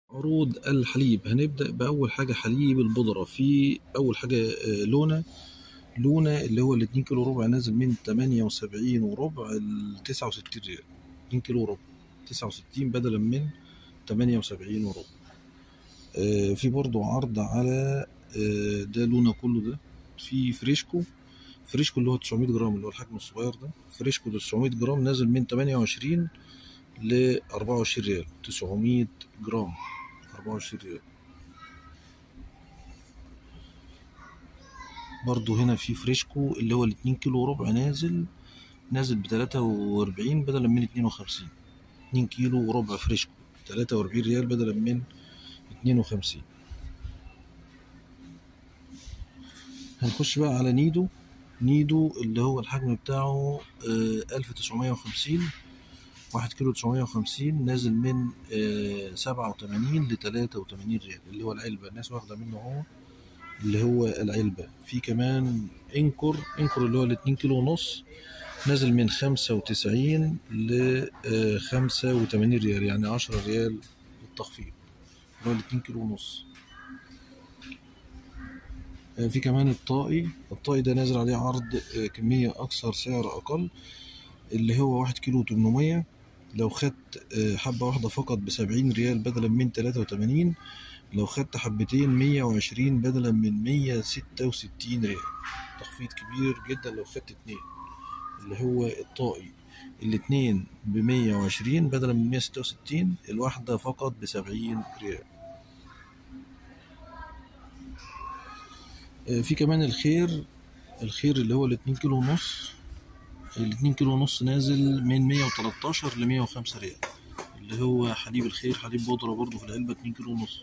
عروض الحليب هنبدأ بأول حاجة حليب البودرة في أول حاجة آه، لونة لونة اللي هو الاتنين كيلو ربع نازل من تمانية وسبعين وربع لتسعة وستين ريال اتنين كيلو ربع تسعة وستين بدلا من تمانية وسبعين وربع آه، في برضو عرض على آه، ده لونة كله ده في فريشكو فريشكو اللي هو 900 جرام اللي هو الحجم الصغير ده فريشكو ده 900 جرام نازل من 28 ل 24 ريال 900 جرام 24 ريال برضو هنا في فريشكو اللي هو الاتنين كيلو وربع نازل نازل بتلاتة وأربعين بدلا من اتنين وخمسين اتنين كيلو وربع فريشكو تلاتة وأربعين ريال بدلا من اتنين وخمسين هنخش بقى على نيدو نيدو اللي هو الحجم بتاعه ألف تسعمية وخمسين واحد كيلو تسعمية وخمسين نازل من سبعة وتمانين لتلاتة وتمانين ريال اللي هو العلبة الناس واخدة منه هو اللي هو العلبة في كمان انكر انكر اللي هو الاتنين كيلو ونص نازل من خمسة وتسعين لخمسة وتمانين ريال يعني عشرة ريال بالتخفيض اللي هو الاتنين كيلو ونص آه، في كمان الطائي الطائي ده نازل عليه عرض آه، كمية أكثر سعر أقل اللي هو واحد كيلو تمنمية لو خدت آه، حبة واحدة فقط بسبعين ريال بدلا من تلاتة وتمانين لو خدت حبتين مية وعشرين بدلا من مية ستة وستين ريال تخفيض كبير جدا لو خدت اتنين اللي هو الطائي الاتنين بمية وعشرين بدلا من مية ستة وستين الواحدة فقط بسبعين ريال آه، في كمان الخير الخير اللي هو الاتنين كيلو ونص الاتنين كيلو ونص نازل من مية وتلاتاشر لمية وخمسة ريال اللي هو حليب الخير حليب بودرة برضه في العلبة اتنين كيلو ونص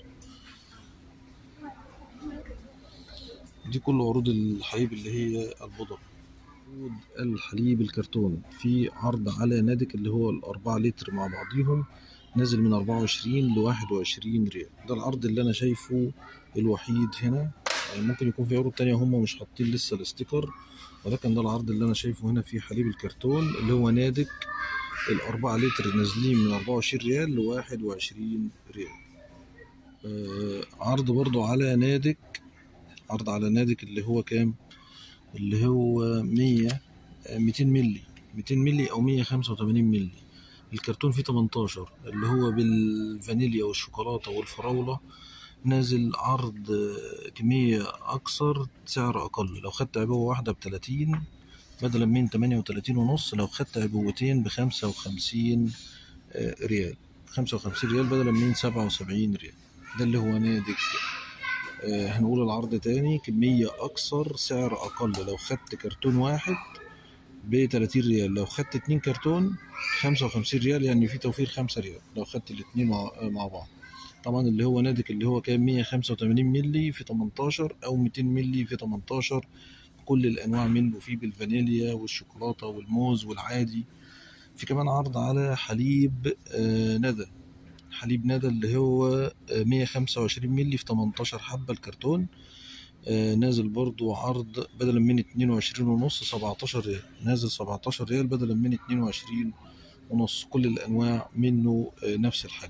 دي كل عروض الحليب اللي هي البودرة عروض الحليب الكرتون في عرض على نادك اللي هو الأربعة لتر مع بعضيهم نازل من أربعة وعشرين لواحد وعشرين ريال ده العرض اللي أنا شايفه الوحيد هنا يعني ممكن يكون في عروض تانية هم مش حاطين لسه الاستيكر ولكن ده العرض اللي أنا شايفه هنا في حليب الكرتون اللي هو نادك الأربعة لتر نازلين من أربعة وعشرين ريال لواحد وعشرين ريال آه عرض برضو على نادك عرض على نادك اللي هو كام اللي هو مية ميتين ملي ميتين ملي أو مية خمسة وتمانين ملي الكرتون فيه تمنتاشر اللي هو بالفانيليا والشوكولاتة والفراولة نازل عرض آه، كمية أكثر سعر أقل لو خدت عبوة واحدة بتلاتين بدلا من تمانية وتلاتين ونص لو خدت عبوتين بخمسة وخمسين آه، ريال خمسة وخمسين ريال بدلا من سبعة وسبعين ريال ده اللي هو نادك آه، هنقول العرض تاني كمية أكثر سعر أقل لو خدت كرتون واحد بتلاتين ريال لو خدت اتنين كرتون خمسة وخمسين ريال يعني في توفير خمسة ريال لو خدت الاتنين مع, مع بعض طبعا اللي هو نادك اللي هو كان مية خمسة وتمانين ملي في تمنتاشر أو ميتين ملي في تمنتاشر كل الأنواع منه في بالفانيليا والشوكولاتة والموز والعادي في كمان عرض على حليب آه، ندى حليب ندى اللي هو مية خمسة وعشرين ملي في تمنتاشر حبة الكرتون آه، نازل برضو عرض بدلا من اتنين وعشرين ونص سبعتاشر ريال نازل سبعتاشر ريال بدلا من اتنين وعشرين ونص كل الأنواع منه آه، نفس الحجم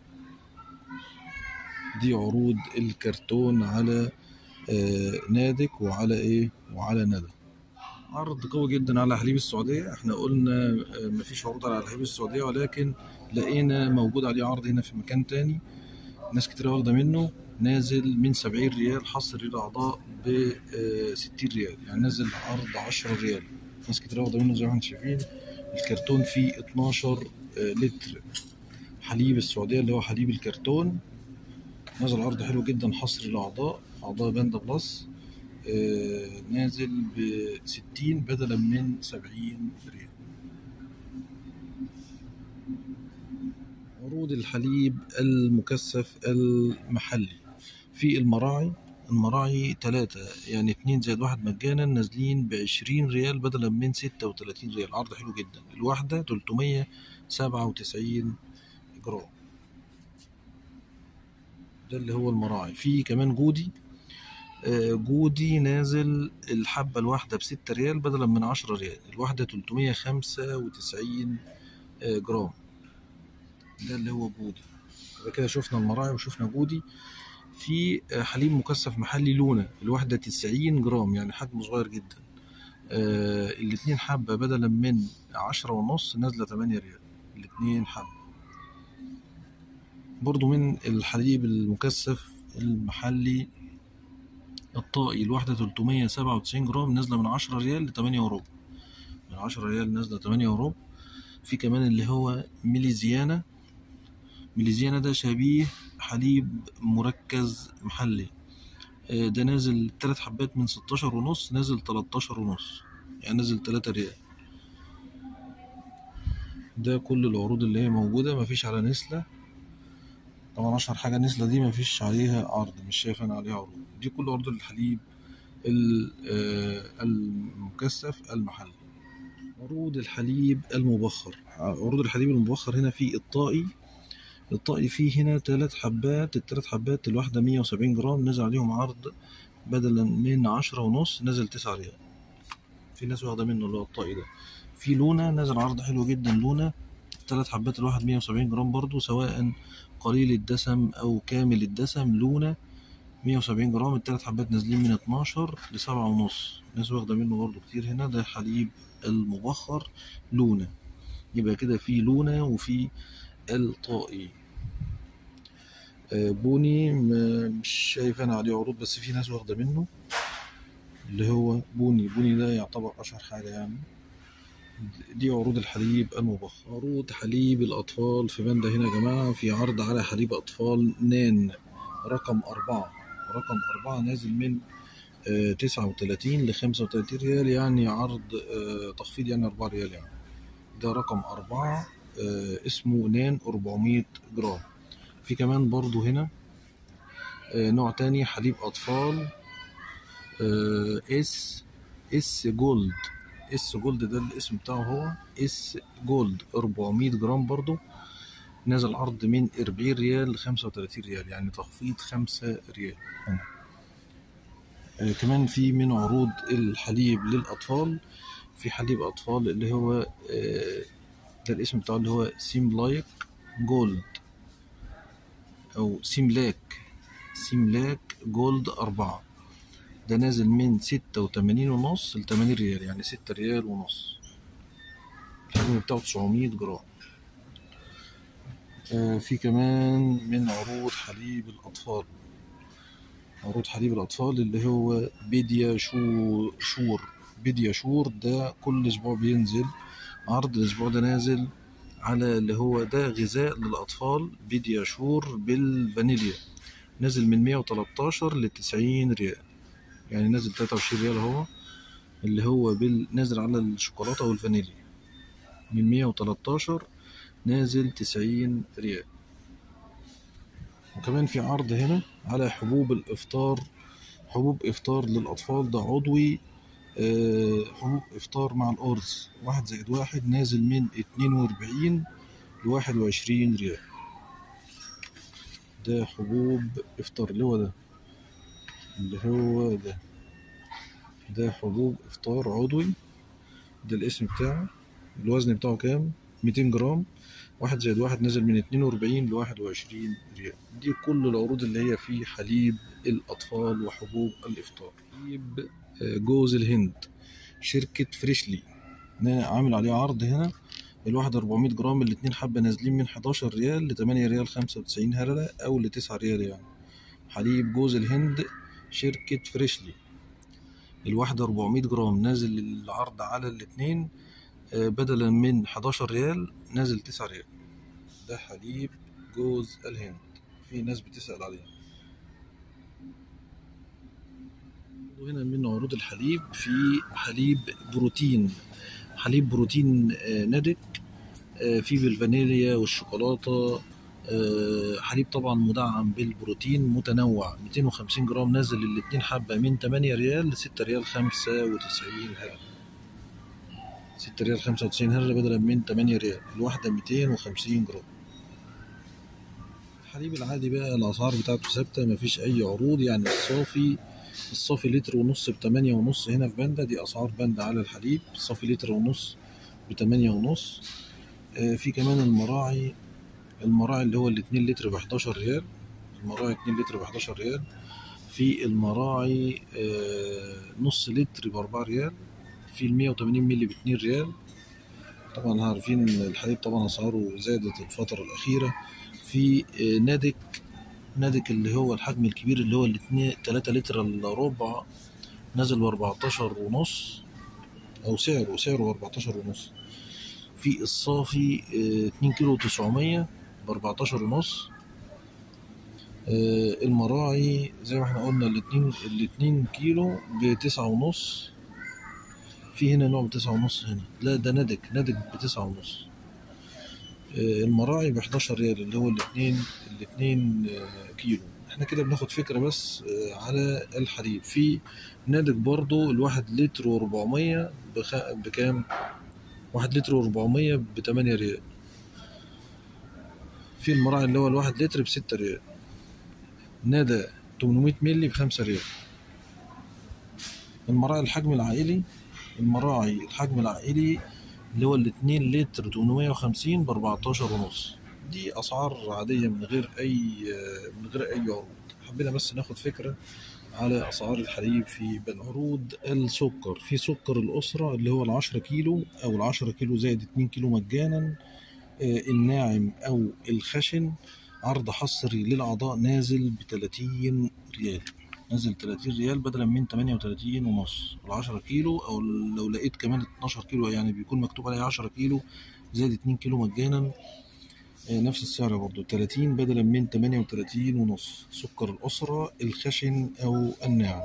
دي عروض الكرتون على آه، نادك وعلى ايه وعلى ندى عرض قوي جدا على حليب السعودية احنا قلنا آه، مفيش عروض على حليب السعودية ولكن لقينا موجود عليه عرض هنا في مكان تاني ناس كتير واخدة منه نازل من سبعين ريال حصر الأعضاء بستين ريال يعني نازل عرض عشرة ريال ناس كتير واخدة منه زي ما احنا شايفين الكرتون فيه اتناشر لتر حليب السعودية اللي هو حليب الكرتون نازل عرض حلو جدا حصر الأعضاء أعضاء باندا بلس آه، نازل بستين بدلا من سبعين ريال عروض الحليب المكثف المحلي في المراعي المراعي تلاتة يعني اتنين زائد واحد مجانا نازلين بعشرين ريال بدلا من ستة وتلاتين ريال عرض حلو جدا الواحدة تلتمية سبعة وتسعين جرام ده اللي هو المراعي في كمان جودي آه، جودي نازل الحبة الواحدة بستة ريال بدلا من عشرة ريال الواحدة تلتمية خمسة وتسعين جرام ده اللي هو جودي يبقى كده شفنا المراعي وشفنا جودي في آه، حليب مكثف محلي لونا الواحدة 90 جرام يعني حجمه صغير جدا آه الاتنين حبة بدلا من عشرة ونص نازلة 8 ريال الاتنين حبة برضو من الحليب المكثف المحلي الطائي الواحدة 397 جرام نازلة من 10 ريال ل 8 وربع من 10 ريال نازلة 8 وربع في كمان اللي هو ميليزيانا ميليزيانا ده شبيه حليب مركز محلي آه، ده نازل تلات حبات من 16 ونص نازل 13 ونص يعني نازل 3 ريال ده كل العروض اللي هي موجودة مفيش على نسلة طبعا أشهر حاجة نسلة دي مفيش عليها عرض مش شايف أنا عليها عروض دي كل عروض الحليب ال- آه، المكثف المحلي عروض الحليب المبخر عروض الحليب المبخر هنا في الطائي الطائي فيه هنا تلات حبات التلات حبات الواحدة مية وسبعين جرام نزل عليهم عرض بدلا من عشرة ونص نزل تسعة ريال في ناس واخدة منه اللي هو الطائي ده في لونا نزل عرض حلو جدا لونا تلات حبات الواحد مية وسبعين جرام برضو سواء قليل الدسم أو كامل الدسم لونا مية وسبعين جرام التلات حبات نازلين من اتناشر لسبعة ونص ناس واخدة منه برضو كتير هنا ده حليب المبخر لونا يبقى كده في لونا وفي الطائي آه، بوني ما- مش شايف انا عليه عروض بس في ناس واخده منه اللي هو بوني بوني ده يعتبر اشهر حاجه يعني دي عروض الحليب المبخر عروض حليب الاطفال في باندا هنا يا جماعه في عرض على حليب اطفال نان رقم أربعة رقم أربعة نازل من تسعة وتلاتين لخمسة وتلاتين ريال يعني عرض آه، تخفيض يعني أربعة ريال يعني ده رقم أربعة آه، اسمه نان أربعمية جرام في كمان برضو هنا آه، نوع تاني حليب أطفال آه، اس اس جولد اس جولد ده الاسم بتاعه هو اس جولد 400 جرام برضو نازل عرض من 40 ريال ل 35 ريال يعني تخفيض 5 ريال آه، كمان في من عروض الحليب للأطفال في حليب أطفال اللي هو آه، ده الاسم بتاعه اللي هو سيملايك جولد أو سيملاك سيملاك جولد أربعة ده نازل من ستة وتمانين ونص لتمانين ريال يعني ستة ريال ونص الحجم بتاعه تسعمية جرام آه، في كمان من عروض حليب الأطفال عروض حليب الأطفال اللي هو بيديا شو شور بيديا شور ده كل أسبوع بينزل عرض الأسبوع ده نازل على اللي هو ده غذاء للأطفال بيديا شور بالفانيليا نازل من 113 ل 90 ريال يعني نازل 23 ريال اهو اللي هو بال... نازل على الشوكولاتة والفانيليا من 113 نازل 90 ريال وكمان في عرض هنا على حبوب الإفطار حبوب إفطار للأطفال ده عضوي آه، حبوب إفطار مع الأرز واحد زائد واحد نازل من 42 ل 21 ريال ده حبوب إفطار اللي هو ده اللي هو ده ده حبوب إفطار عضوي ده الاسم بتاعه الوزن بتاعه كام 200 جرام واحد زائد واحد نزل من 42 ل 21 ريال دي كل العروض اللي هي في حليب الأطفال وحبوب الإفطار حليب آه، جوز الهند شركة فريشلي نا- عامل عليه عرض هنا الواحد 400 جرام الاتنين حبة نازلين من 11 ريال ل 8 ريال 95 هللة أو ل 9 ريال يعني حليب جوز الهند شركة فريشلي الواحدة 400 جرام نازل العرض على الاتنين آه، بدلا من 11 ريال نازل 9 ريال ده حليب جوز الهند في ناس بتسأل عليه وهنا من عروض الحليب في حليب بروتين حليب بروتين آه، ندك آه، فيه بالفانيليا والشوكولاتة آه، حليب طبعا مدعم بالبروتين متنوع 250 جرام نازل الاتنين حبة من 8 ريال ل 6 ريال 95 هللة 6 ريال 95 هللة بدلا من 8 ريال الواحدة 250 جرام الحليب العادي بقى الأسعار بتاعته ثابتة مفيش أي عروض يعني الصافي الصافي لتر ونص بتمانية ونص هنا في باندا دي أسعار باندا على الحليب الصافي لتر ونص بتمانية ونص آه، في كمان المراعي المراعي اللي هو الاتنين لتر بحداشر ريال المراعي اتنين لتر بحداشر ريال في المراعي آه، نص لتر بأربعة ريال في المية وتمانين مللي باتنين ريال طبعا عارفين الحليب طبعا أسعاره زادت الفترة الأخيرة في آه، نادك نادك اللي هو الحجم الكبير اللي هو الاتنين تلاتة لتر إلا ربع نازل بأربعتاشر ونص أو سعره سعره بأربعتاشر ونص في الصافي آه، اتنين كيلو تسعمية بأربعتاشر ونص آه، المراعي زي ما احنا قلنا الاتنين الاتنين كيلو بتسعة ونص في هنا نوع بتسعة ونص هنا لا ده ندك ندك بتسعة ونص آه، المراعي بحداشر ريال اللي هو الاتنين الاتنين آه، كيلو احنا كده بناخد فكرة بس آه، على الحليب في نادك برضو الواحد لتر وربعمية بخ... بكام واحد لتر وربعمية بتمانية ريال في المراعي اللي هو الواحد لتر بستة ريال نادى 800 مللي بخمسة ريال المراعي الحجم العائلي المراعي الحجم العائلي اللي هو الاتنين لتر 850 بأربعتاشر ونص دي أسعار عادية من غير أي من غير أي عروض حبينا بس ناخد فكرة على أسعار الحليب في بلد عروض السكر في سكر الأسرة اللي هو العشرة كيلو أو العشرة كيلو زائد اتنين كيلو مجانا آه، الناعم أو الخشن عرض حصري للأعضاء نازل ب 30 ريال نازل 30 ريال بدلا من 38 ونص العشرة كيلو أو لو لقيت كمان 12 كيلو يعني بيكون مكتوب عليه 10 كيلو زائد 2 كيلو مجانا آه، نفس السعر برضو 30 بدلا من 38 ونص سكر الأسرة الخشن أو الناعم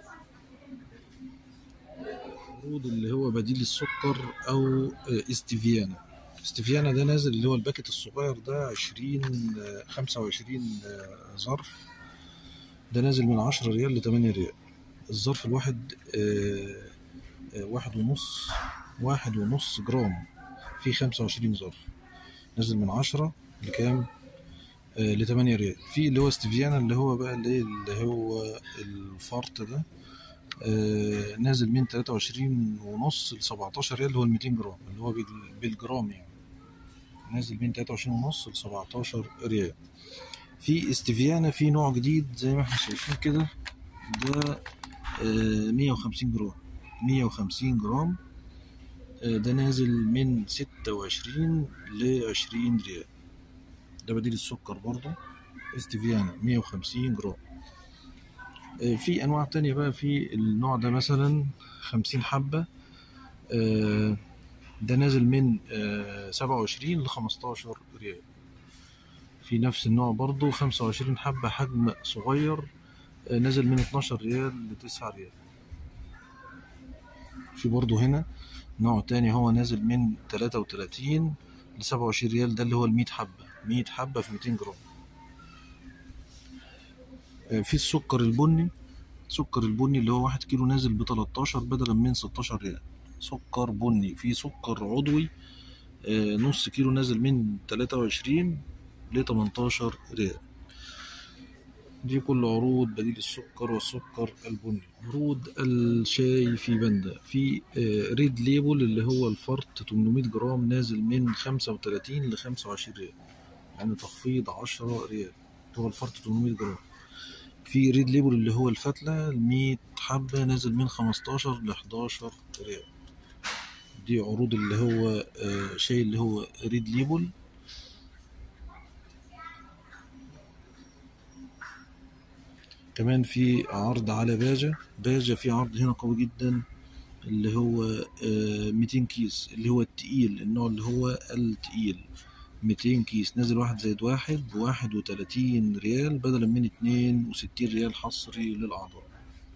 عروض اللي هو بديل السكر أو آه، استيفيانا استيفيانا ده نازل اللي هو الباكت الصغير ده عشرين خمسة وعشرين ظرف ده نازل من عشرة ريال لتمانية ريال الظرف الواحد آه، آه، واحد ونص واحد ونص جرام فيه خمسة وعشرين ظرف نازل من عشرة لكام آه، لتمانية ريال في اللي هو استيفيانا اللي هو بقى اللي اللي هو الفرط ده آه، نازل من تلاتة وعشرين ونص لسبعتاشر ريال اللي هو الميتين جرام اللي هو بال- بالجرام يعني نازل من تلاتة وعشرين ونص لسبعتاشر ريال في استيفيانا في نوع جديد زي ما احنا شايفين كده ده مية وخمسين جرام مية وخمسين جرام آه، ده نازل من ستة وعشرين لعشرين ريال ده بديل السكر برضه استيفيانا مية وخمسين جرام آه، في أنواع تانية بقى في النوع ده مثلا خمسين حبة آه، ده نازل من سبعة وعشرين لخمستاشر ريال في نفس النوع برضه خمسة وعشرين حبة حجم صغير آه، نازل من اتناشر ريال لتسعة ريال في برضه هنا نوع تاني هو نازل من تلاتة وتلاتين لسبعة وعشرين ريال ده اللي هو المية حبة مية حبة في ميتين جرام آه، في السكر البني سكر البني اللي هو واحد كيلو نازل بتلاتاشر بدلا من ستاشر ريال سكر بني في سكر عضوي آه، نص كيلو نازل من تلاتة وعشرين لتمنتاشر ريال دي كل عروض بديل السكر والسكر البني عروض الشاي في بندا في آه، ريد ليبل اللي هو الفرط 800 جرام نازل من 35 ل 25 ريال يعني تخفيض 10 ريال هو الفرط 800 جرام في ريد ليبل اللي هو الفتلة ال 100 حبة نازل من 15 ل 11 ريال دي عروض اللي هو آه، شاي اللي هو ريد ليبل كمان في عرض على باجة باجة في عرض هنا قوي جدا اللي هو آه، 200 كيس اللي هو التقيل النوع اللي هو التقيل 200 كيس نازل واحد زائد واحد بواحد وتلاتين ريال بدلا من اتنين وستين ريال حصري للأعضاء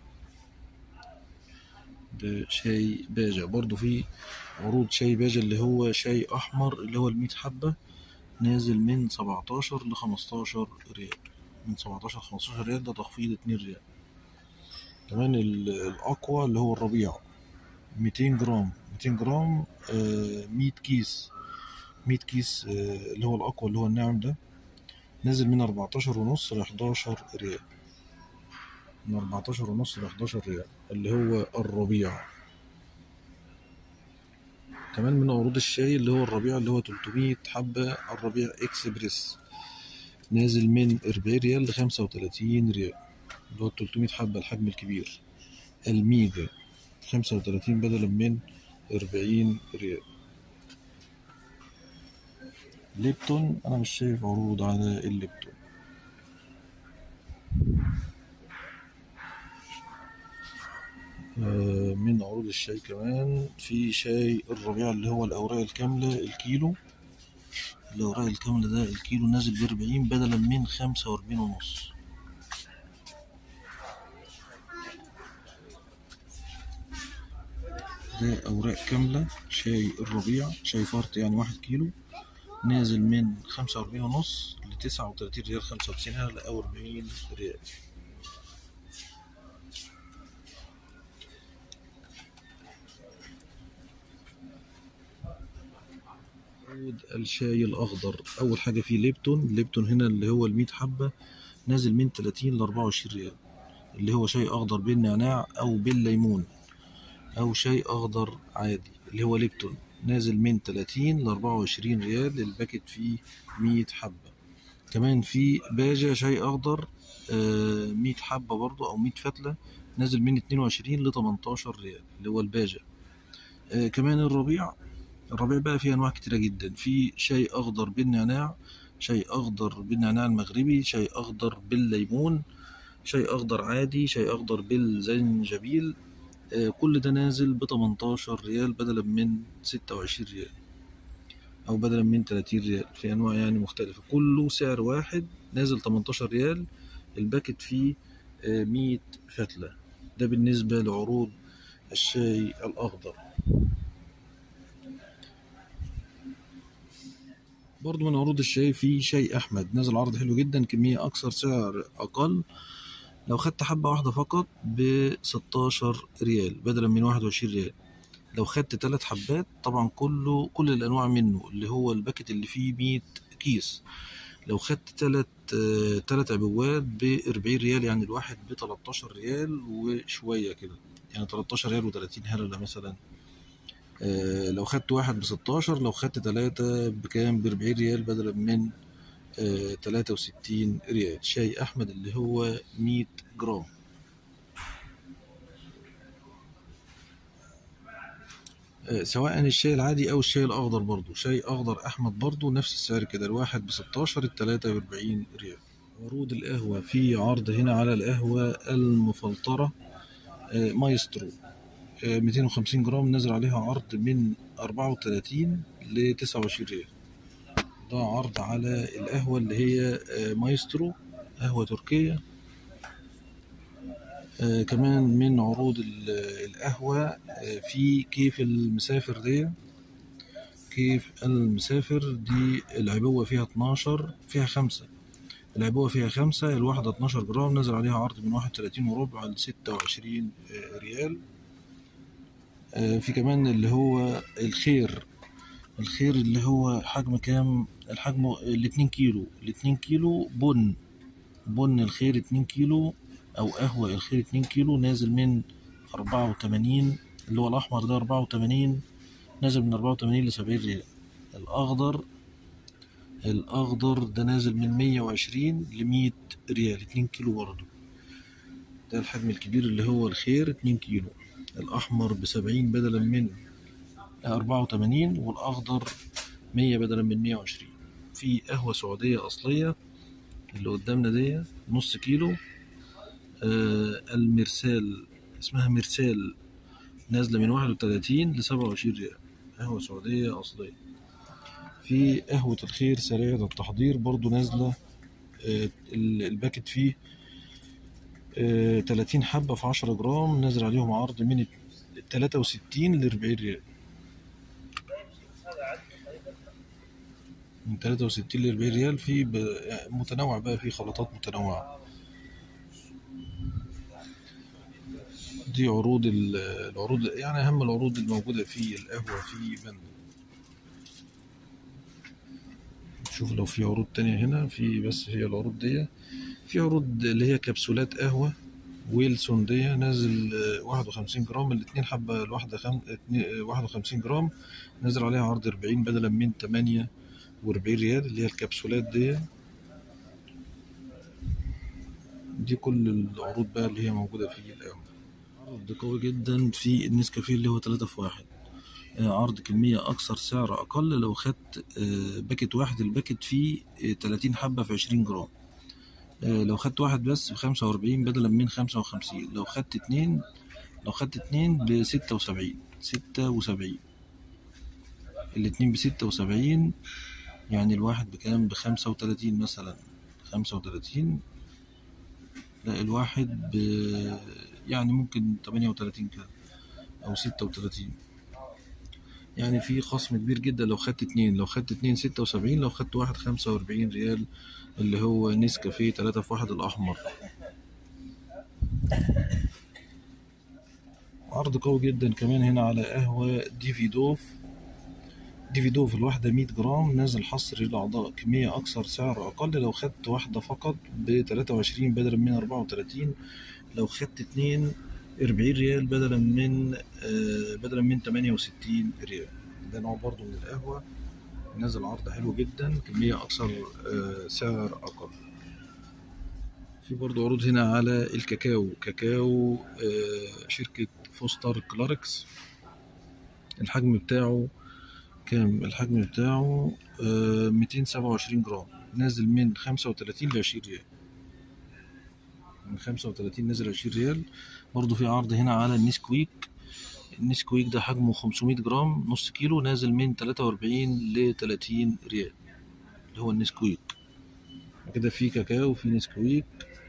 ده شاي باجة برضو في عروض شاي باجة اللي هو شاي أحمر اللي هو المية حبة نازل من سبعتاشر لخمستاشر ريال من سبعتاشر لخمستاشر ريال ده تخفيض اتنين ريال كمان ال- الأقوى اللي هو الربيع ميتين جرام ميتين جرام آه، مية كيس مية كيس آه، اللي هو الأقوى اللي هو الناعم ده نازل من أربعتاشر ونص لحداشر ريال من أربعتاشر ونص لحداشر ريال اللي هو الربيع كمان من عروض الشاي اللي هو الربيع اللي هو 300 حبة الربيع اكسبريس نازل من 40 ريال ل 35 ريال اللي هو 300 حبة الحجم الكبير الميجا 35 بدلا من 40 ريال ليبتون أنا مش شايف عروض على الليبتون آه، من عروض الشاي كمان في شاي الربيع اللي هو الأوراق الكاملة الكيلو الأوراق الكاملة ده الكيلو نازل بأربعين بدلا من خمسة وأربعين ونص ده أوراق كاملة شاي الربيع شاي فرط يعني واحد كيلو نازل من خمسة وأربعين ونص لتسعة وتلاتين ريال خمسة وتسعين أو أربعين ريال عود الشاي الأخضر أول حاجة فيه ليبتون ليبتون هنا اللي هو المية حبة نازل من تلاتين لأربعة وعشرين ريال اللي هو شاي أخضر بالنعناع أو بالليمون أو شاي أخضر عادي اللي هو ليبتون نازل من تلاتين لأربعة وعشرين ريال الباكت فيه مية حبة كمان في باجة شاي أخضر مية حبة برضو أو مية فتلة نازل من اتنين وعشرين لتمنتاشر ريال اللي هو الباجة آه، كمان الربيع الربيع بقى فيه أنواع كتيرة جدا في شاي أخضر بالنعناع شاي أخضر بالنعناع المغربي شاي أخضر بالليمون شاي أخضر عادي شاي أخضر بالزنجبيل آه، كل ده نازل بتمنتاشر ريال بدلا من ستة وعشرين ريال أو بدلا من تلاتين ريال في أنواع يعني مختلفة كله سعر واحد نازل تمنتاشر ريال الباكت فيه آه، مية فتلة ده بالنسبة لعروض الشاي الأخضر برضو من عروض الشاي في شاي أحمد نازل عرض حلو جدا كمية أكثر سعر أقل لو خدت حبة واحدة فقط بستاشر ريال بدلا من واحد وعشرين ريال لو خدت تلات حبات طبعا كله كل الأنواع منه اللي هو الباكت اللي فيه مية كيس لو خدت تلات آه، تلات عبوات بأربعين ريال يعني الواحد بتلاتاشر ريال وشوية كده يعني تلاتاشر ريال وتلاتين هللة مثلا آه، لو خدت واحد بستاشر لو خدت تلاتة بكام بأربعين ريال بدلا من تلاتة وستين ريال شاي أحمد اللي هو مية جرام آه، سواء الشاي العادي أو الشاي الأخضر برضو شاي أخضر أحمد برضو نفس السعر كده الواحد بستاشر التلاتة بأربعين ريال عروض القهوة في عرض هنا على القهوة المفلترة آه، مايسترو ميتين وخمسين جرام نازل عليها عرض من أربعة وتلاتين لتسعة وعشرين ريال ده عرض على القهوة اللي هي آه، مايسترو قهوة تركية آه، كمان من عروض ال- القهوة آه، في كيف المسافر دي كيف المسافر دي العبوة فيها 12 فيها خمسة العبوة فيها خمسة الواحدة 12 جرام نزل عليها عرض من واحد وتلاتين وربع لستة وعشرين ريال آه، في كمان اللي هو الخير الخير اللي هو حجم كام الحجم الاتنين كيلو الاتنين كيلو بن بن الخير اتنين كيلو أو قهوة الخير اتنين كيلو نازل من أربعة وتمانين اللي هو الأحمر ده أربعة وتمانين نازل من أربعة وتمانين لسبعين ريال الأخضر الأخضر ده نازل من مية وعشرين لمية ريال اتنين كيلو برضه ده الحجم الكبير اللي هو الخير اتنين كيلو الأحمر بسبعين بدلا من أربعة وتمانين والأخضر مية بدلا من مية وعشرين في قهوة سعودية أصلية اللي قدامنا دي نص كيلو آه المرسال اسمها مرسال نازلة من واحد وتلاتين لسبعة وعشرين ريال قهوة سعودية أصلية في قهوة الخير سريعة التحضير برضو نازلة آه ال- الباكت فيه آه 30 حبة في 10 جرام نازل عليهم عرض من 63 ل 40 ريال من 63 ل 40 ريال في ب... يعني متنوع بقى في خلطات متنوعة دي عروض ال- العروض يعني أهم العروض الموجودة في القهوة في بند شوف لو في عروض تانية هنا في بس هي العروض دي في عروض اللي هي كبسولات قهوة ويلسون دي نازل آه، واحد وخمسين جرام الاتنين حبة الواحدة خم... اتنين- آه، واحد وخمسين جرام نازل عليها عرض أربعين بدلا من تمانية وأربعين ريال اللي هي الكبسولات دي دي كل العروض بقى اللي هي موجودة في القهوة عرض قوي جدا في النسكافيه اللي هو تلاتة في واحد آه، عرض كمية أكثر سعر أقل لو خدت آه، باكت واحد الباكت فيه آه، تلاتين حبة في عشرين جرام آه، لو خدت واحد بس بخمسة وأربعين بدلا من خمسة وخمسين لو خدت اتنين لو خدت اتنين بستة وسبعين ستة وسبعين الاتنين بستة وسبعين يعني الواحد بكام بخمسة وتلاتين مثلا خمسة وتلاتين لا الواحد ب يعني ممكن تمانية وتلاتين كده أو ستة وتلاتين يعني في خصم كبير جدا لو خدت اتنين لو خدت اتنين ستة وسبعين لو خدت واحد خمسة وأربعين ريال اللي هو نسكافيه تلاتة في واحد الأحمر عرض قوي جدا كمان هنا على قهوة ديفيدوف ديفيدوف الواحدة مية جرام نازل حصر للأعضاء كمية أكثر سعر أقل لو خدت واحدة فقط بتلاتة وعشرين بدلا من أربعة وتلاتين لو خدت اتنين أربعين ريال بدلا من آه، بدلا من تمانية وستين ريال ده نوع برضو من القهوة نازل عرض حلو جدا كمية أكثر آه، سعر أقل في برضو عروض هنا على الكاكاو كاكاو آه، شركة فوستر كلاركس الحجم بتاعه كام الحجم بتاعه ميتين سبعة وعشرين جرام نازل من خمسة وتلاتين لعشرين ريال من خمسة وتلاتين نزل عشرين ريال برضو في عرض هنا على النسكويك النسكويك ده حجمه خمسمية جرام نص كيلو نازل من تلاتة وأربعين لتلاتين ريال اللي هو النسكويك كده في كاكاو وفي نسكويك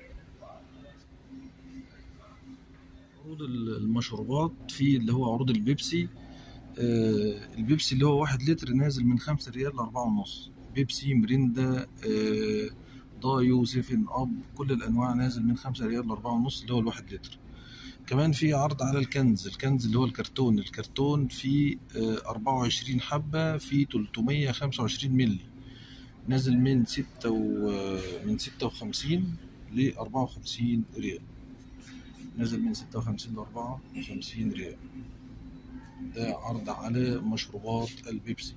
عروض المشروبات في اللي هو عروض البيبسي آه، البيبسي اللي هو واحد لتر نازل من خمسة ريال لأربعة ونص بيبسي مريندا آه، دايو سيفن أب كل الأنواع نازل من خمسة ريال لأربعة ونص اللي هو الواحد لتر كمان في عرض على الكنز الكنز اللي هو الكرتون الكرتون فيه أربعة وعشرين حبة في تلتمية خمسة وعشرين ملي نازل من ستة و من ستة وخمسين لأربعة وخمسين ريال نازل من ستة وخمسين لأربعة وخمسين ريال ده عرض على مشروبات البيبسي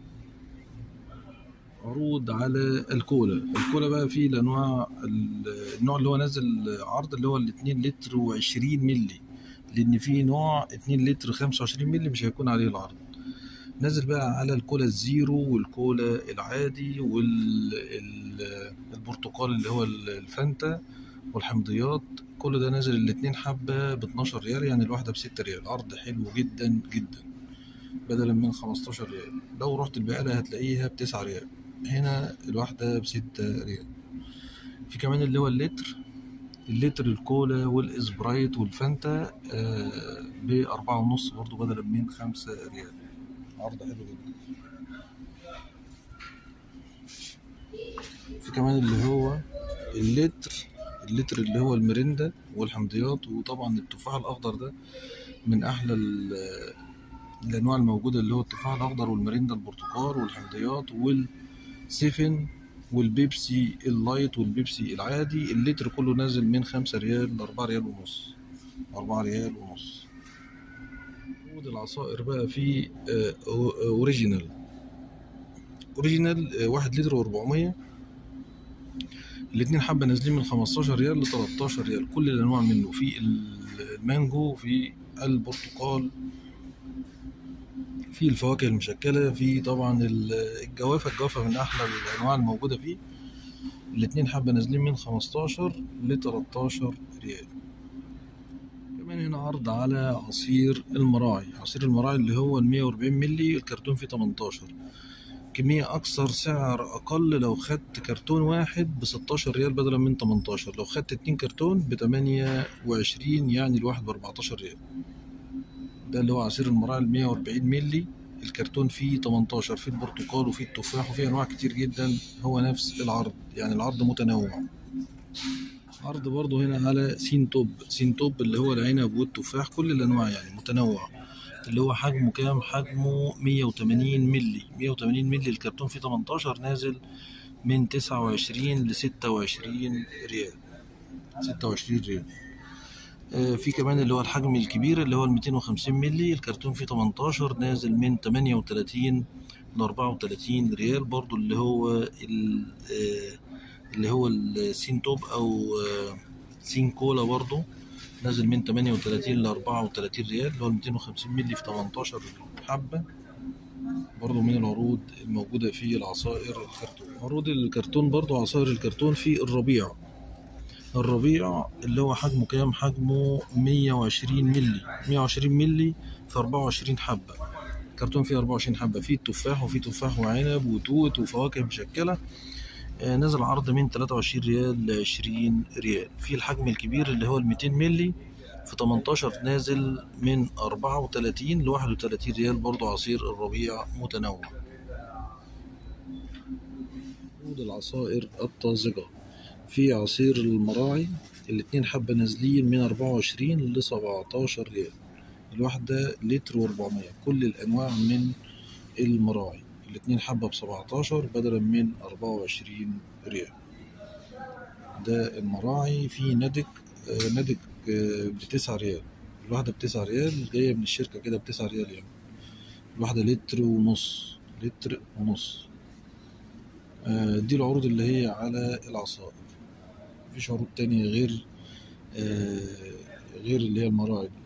عروض على الكولا الكولا بقى فيه الانواع النوع اللي هو نازل عرض اللي هو الاتنين لتر وعشرين ملي لان في نوع اتنين لتر خمسة وعشرين ملي مش هيكون عليه العرض نازل بقى على الكولا الزيرو والكولا العادي والبرتقال اللي هو الفانتا والحمضيات كل ده نازل الاتنين حبة ب 12 ريال يعني الواحدة بستة ريال عرض حلو جدا جدا بدلا من 15 ريال لو رحت البقالة هتلاقيها بتسعة ريال هنا الواحدة بستة ريال في كمان اللي هو اللتر اللتر الكولا والإسبرايت والفانتا آه بأربعة ونص برضو بدلا من خمسة ريال عرض حلو جدا في كمان اللي هو اللتر اللتر اللي هو المريندا والحمضيات وطبعا التفاح الأخضر ده من أحلى الأنواع الموجودة اللي هو التفاح الأخضر والمريندا البرتقال والحمضيات والسيفن والبيبسي اللايت والبيبسي العادي اللتر كله نازل من خمسة ريال لأربعة ريال ونص أربعة ريال ونص عود العصائر بقى في أوريجينال أوريجينال واحد لتر وأربعمية الاتنين حبة نازلين من 15 ريال ل 13 ريال كل الأنواع منه في المانجو في البرتقال في الفواكه المشكلة في طبعا الجوافة الجوافة من أحلى الأنواع الموجودة فيه الاتنين حبة نازلين من 15 ل 13 ريال كمان هنا عرض على عصير المراعي عصير المراعي اللي هو ال 140 ملي الكرتون فيه 18 كمية أكثر سعر أقل لو خدت كرتون واحد بستاشر ريال بدلا من تمنتاشر لو خدت اتنين كرتون بتمانية وعشرين يعني الواحد بأربعتاشر ريال ده اللي هو عصير المراعي المية وأربعين ملي الكرتون فيه تمنتاشر فيه البرتقال وفيه التفاح وفيه أنواع كتير جدا هو نفس العرض يعني العرض متنوع عرض برضه هنا على سين توب سين توب اللي هو العنب والتفاح كل الأنواع يعني متنوع اللي هو حجمه كام حجمه 180 ملي 180 ملي الكرتون فيه 18 نازل من 29 ل 26 ريال 26 ريال آه، في كمان اللي هو الحجم الكبير اللي هو ال 250 مللي الكرتون فيه 18 نازل من 38 ل 34 ريال برضو اللي هو ال- آه، اللي هو السين توب او آه، سين كولا برضو نازل من 38 ل 34 ريال اللي هو 250 مللي في 18 حبة برضو من العروض الموجودة في العصائر الكرتون عروض الكرتون برضو عصائر الكرتون في الربيع الربيع اللي هو حجمه كام حجمه 120 مللي 120 مللي في 24 حبة كرتون فيه 24 حبة فيه التفاح وفيه تفاح وعنب وتوت وفواكه مشكلة آه، نزل عرض من 23 ريال ل 20 ريال في الحجم الكبير اللي هو ال 200 مللي في 18 نازل من 34 ل 31 ريال برضو عصير الربيع متنوع عروض العصائر الطازجة في عصير المراعي الاتنين حبة نازلين من 24 ل 17 ريال الواحدة لتر و400 كل الأنواع من المراعي الاتنين حبة ب 17 بدلا من 24 ريال ده المراعي في ندك آه، ندك آه، بتسعة ريال الواحدة بتسعة ريال جاية من الشركة كده بتسعة ريال يعني الواحدة لتر ونص لتر ونص آه، دي العروض اللي هي على العصائر مفيش عروض تانية غير آه، غير اللي هي المراعي دي